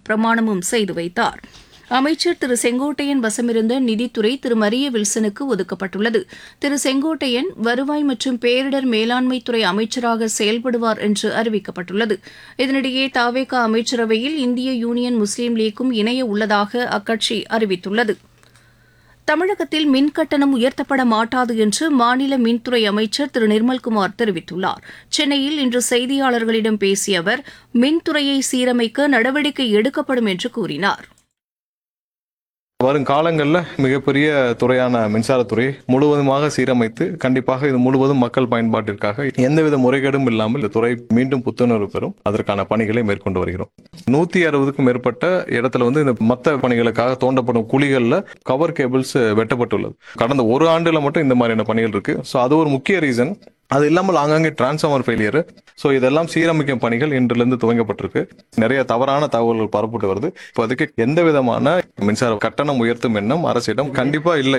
பிரமாணமும் செய்து வைத்தார் அமைச்சர் திரு செங்கோட்டையன் வசமிருந்த நிதித்துறை திரு மரிய வில்சனுக்கு ஒதுக்கப்பட்டுள்ளது திரு செங்கோட்டையன் வருவாய் மற்றும் பேரிடர் மேலாண்மைத்துறை அமைச்சராக செயல்படுவார் என்று அறிவிக்கப்பட்டுள்ளது இதனிடையே தாவேகா அமைச்சரவையில் இந்திய யூனியன் முஸ்லீம் லீக்கும் இணைய உள்ளதாக அக்கட்சி அறிவித்துள்ளது தமிழகத்தில் மின் கட்டணம் உயர்த்தப்பட மாட்டாது என்று மாநில மின்துறை அமைச்சர் திரு நிர்மல்குமார் தெரிவித்துள்ளார் சென்னையில் இன்று செய்தியாளர்களிடம் பேசிய அவர் மின்துறையை சீரமைக்க நடவடிக்கை எடுக்கப்படும் என்று கூறினார் வருங்காலங்களில் மிகப்பெரிய துறையான மின்சாரத்துறை முழுவதுமாக சீரமைத்து கண்டிப்பாக இது முழுவதும் மக்கள் பயன்பாட்டிற்காக எந்தவித முறைகேடும் இல்லாமல் இந்த துறை மீண்டும் புத்துணர்வு பெறும் அதற்கான பணிகளை மேற்கொண்டு வருகிறோம் நூத்தி அறுபதுக்கும் மேற்பட்ட இடத்துல வந்து இந்த மத்த பணிகளுக்காக தோண்டப்படும் குழிகளில் கவர் கேபிள்ஸ் வெட்டப்பட்டுள்ளது கடந்த ஒரு ஆண்டுல மட்டும் இந்த மாதிரியான பணிகள் இருக்கு ஸோ அது ஒரு முக்கிய ரீசன் அது இல்லாமல் ஆங்காங்கே டிரான்ஸ்ஃபார்மர் ஃபெயிலியர் ஸோ இதெல்லாம் சீரமைக்கும் பணிகள் இன்றிலிருந்து துவங்கப்பட்டிருக்கு நிறைய தவறான தகவல்கள் பரப்பட்டு வருது இப்போ அதுக்கு எந்த விதமான மின்சார கட்டணம் உயர்த்தும் எண்ணம் அரசிடம் கண்டிப்பா இல்லை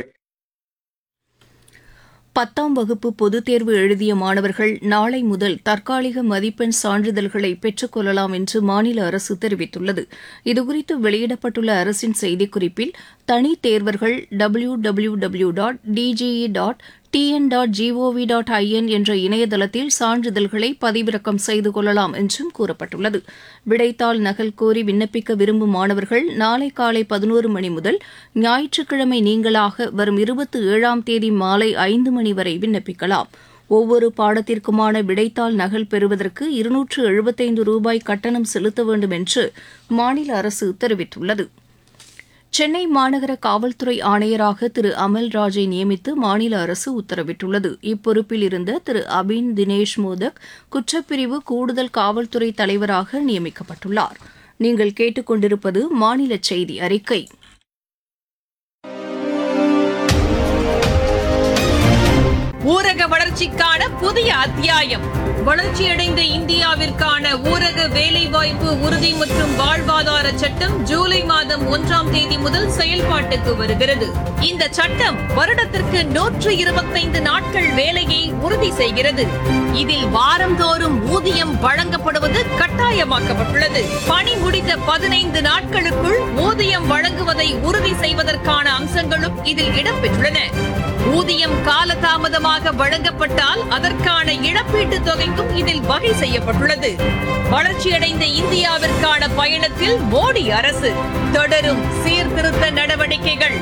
பத்தாம் வகுப்பு பொதுத் தேர்வு எழுதிய மாணவர்கள் நாளை முதல் தற்காலிக மதிப்பெண் சான்றிதழ்களை பெற்றுக் கொள்ளலாம் என்று மாநில அரசு தெரிவித்துள்ளது இதுகுறித்து வெளியிடப்பட்டுள்ள அரசின் செய்திக்குறிப்பில் தனி தேர்வர்கள் W W W dot DGE dot TN dot GOV dot IN என்ற இணையதளத்தில் சான்றிதழ்களை பதிவிறக்கம் செய்து கொள்ளலாம் என்றும் கூறப்பட்டுள்ளது விடைத்தாள் நகல் கோரி விண்ணப்பிக்க விரும்பும் மாணவர்கள் நாளை காலை பதினோரு மணி முதல் ஞாயிற்றுக்கிழமை நீங்களாக வரும் இருபத்தி ஏழாம் தேதி மாலை ஐந்து மணி வரை விண்ணப்பிக்கலாம் ஒவ்வொரு பாடத்திற்குமான விடைத்தாள் நகல் பெறுவதற்கு இருநூற்று எழுபத்தைந்து ரூபாய் கட்டணம் செலுத்த வேண்டும் என்று மாநில அரசு தெரிவித்துள்ளது சென்னை மாநகர காவல்துறை ஆணையராக திரு அமல் ராஜை நியமித்து மாநில அரசு உத்தரவிட்டுள்ளது இப்பொறுப்பில் இருந்த திரு அபின் தினேஷ் மோதக் குற்றப்பிரிவு கூடுதல் காவல்துறை தலைவராக நியமிக்கப்பட்டுள்ளார் நீங்கள் கேட்டுக்கொண்டிருப்பது மாநில செய்தி அறிக்கை ஊரக வளர்ச்சிக்கான புதிய அத்தியாயம் வளர்ச்சியடைந்த இந்தியாவிற்கான ஊரக வேலைவாய்ப்பு உறுதி மற்றும் வாழ்வாதார சட்டம் ஜூலை மாதம் ஒன்றாம் தேதி முதல் செயல்பாட்டுக்கு வருகிறது இந்த சட்டம் வருடத்திற்கு நூற்று இருபத்தைந்து நாட்கள் வேலையை உறுதி செய்கிறது இதில் வாரந்தோறும் ஊதியம் வழங்கப்படுவது கட்டாயமாக்கப்பட்டுள்ளது பணி முடிந்த பதினைந்து நாட்களுக்குள் ஊதியம் வழங்குவதை உறுதி செய்வதற்கான அம்சங்களும் இதில் இடம்பெற்றுள்ளன ஊதியம் காலதாமதமாக வழங்கப்பட்டால் அதற்கான இழப்பீட்டுத் தொகைக்கும் இதில் வகை செய்யப்பட்டுள்ளது வளர்ச்சியடைந்த இந்தியாவிற்கான பயணத்தில் மோடி அரசு தொடரும் சீர்திருத்த நடவடிக்கைகள்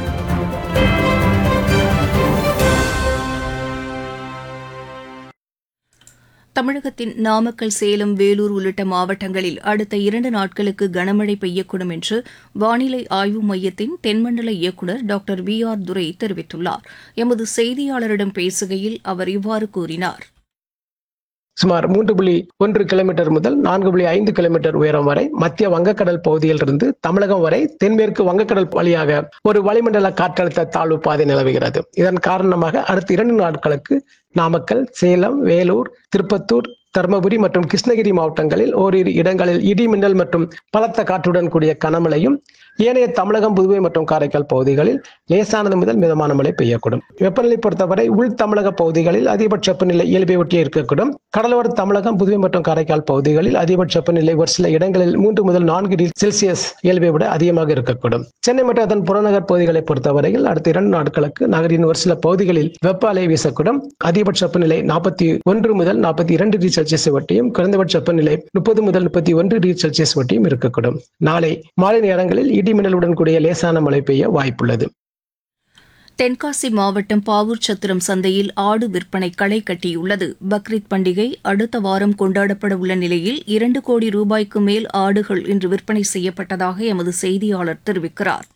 தமிழகத்தின் நாமக்கல் சேலம் வேலூர் உள்ளிட்ட மாவட்டங்களில் அடுத்த இரண்டு நாட்களுக்கு கனமழை பெய்யக்கூடும் என்று வானிலை ஆய்வு மையத்தின் தென்மண்டல இயக்குநர் டாக்டர் வி ஆர் துரை தெரிவித்துள்ளார் எமது செய்தியாளரிடம் பேசுகையில் அவர் இவ்வாறு கூறினார் சுமார் மூன்று புள்ளி ஒன்று கிலோமீட்டர் முதல் நான்கு புள்ளி ஐந்து கிலோமீட்டர் உயரம் வரை மத்திய வங்கக்கடல் பகுதியில் இருந்து தமிழகம் வரை தென்மேற்கு வங்கக்கடல் வழியாக ஒரு வளிமண்டல காற்றழுத்த தாழ்வு பாதை நிலவுகிறது இதன் காரணமாக அடுத்த இரண்டு நாட்களுக்கு நாமக்கல் சேலம் வேலூர் திருப்பத்தூர் தருமபுரி மற்றும் கிருஷ்ணகிரி மாவட்டங்களில் ஓரிரு இடங்களில் இடி மின்னல் மற்றும் பலத்த காற்றுடன் கூடிய கனமழையும் ஏனைய தமிழகம் புதுவை மற்றும் காரைக்கால் பகுதிகளில் லேசானது முதல் மிதமான மழை பெய்யக்கூடும் வெப்பநிலை பொறுத்தவரை உள் தமிழக பகுதிகளில் அதிகபட்ச வெப்பநிலை இயல்பை ஒட்டியே இருக்கக்கூடும் கடலோர தமிழகம் புதுவை மற்றும் காரைக்கால் பகுதிகளில் அதிகபட்ச வெப்பநிலை ஒரு சில இடங்களில் மூன்று முதல் நான்கு டிகிரி செல்சியஸ் இயல்பை விட அதிகமாக இருக்கக்கூடும் சென்னை மற்றும் அதன் புறநகர் பகுதிகளை பொறுத்தவரையில் அடுத்த இரண்டு நாட்களுக்கு நகரின் ஒரு சில பகுதிகளில் வெப்ப அலை வீசக்கூடும் அதிகபட்ச வெப்பநிலை நாற்பத்தி ஒன்று முதல் நாற்பத்தி இரண்டு டிகிரி செல்சியஸ் வட்டியும் குறைந்தபட்ச வெப்பநிலை முப்பது முதல் முப்பத்தி ஒன்று டிகிரி செல்சியஸ் வட்டியும் இருக்கக்கூடும் நாளை மாலை நேரங்களில் இடி மின்னலுடன் கூடிய லேசான மழை பெய்ய வாய்ப்புள்ளது தென்காசி மாவட்டம் பாவூர் சத்திரம் சந்தையில் ஆடு விற்பனை களை கட்டியுள்ளது பக்ரீத் பண்டிகை அடுத்த வாரம் கொண்டாடப்பட உள்ள நிலையில் இரண்டு கோடி ரூபாய்க்கு மேல் ஆடுகள் இன்று விற்பனை செய்யப்பட்டதாக எமது செய்தியாளர் தெரிவிக்கிறார்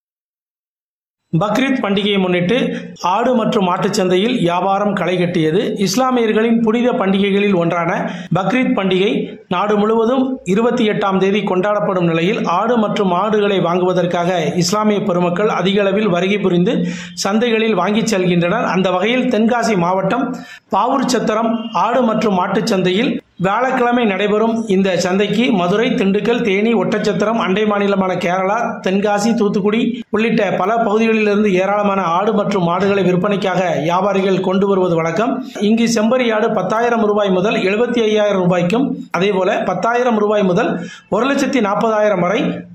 பக்ரீத் பண்டிகையை முன்னிட்டு ஆடு மற்றும் மாட்டுச் சந்தையில் வியாபாரம் களை கட்டியது இஸ்லாமியர்களின் புனித பண்டிகைகளில் ஒன்றான பக்ரீத் பண்டிகை நாடு முழுவதும் இருபத்தி எட்டாம் தேதி கொண்டாடப்படும் நிலையில் ஆடு மற்றும் மாடுகளை வாங்குவதற்காக இஸ்லாமிய பெருமக்கள் அதிக அளவில் வருகை புரிந்து சந்தைகளில் வாங்கிச் செல்கின்றனர் அந்த வகையில் தென்காசி மாவட்டம் பாவூர் சத்திரம் ஆடு மற்றும் மாட்டுச் சந்தையில் வியாழக்கிழமை நடைபெறும் இந்த சந்தைக்கு மதுரை திண்டுக்கல் தேனி ஒட்டச்சத்திரம் அண்டை மாநிலமான கேரளா தென்காசி தூத்துக்குடி உள்ளிட்ட பல பகுதிகளிலிருந்து ஏராளமான ஆடு மற்றும் மாடுகளை விற்பனைக்காக வியாபாரிகள் கொண்டு வருவது வழக்கம் இங்கு செம்பரி ஆடு பத்தாயிரம் ரூபாய் முதல் எழுபத்தி ஐயாயிரம் ரூபாய்க்கும் அதேபோல பத்தாயிரம் ரூபாய் முதல் ஒரு லட்சத்தி நாற்பதாயிரம் வரை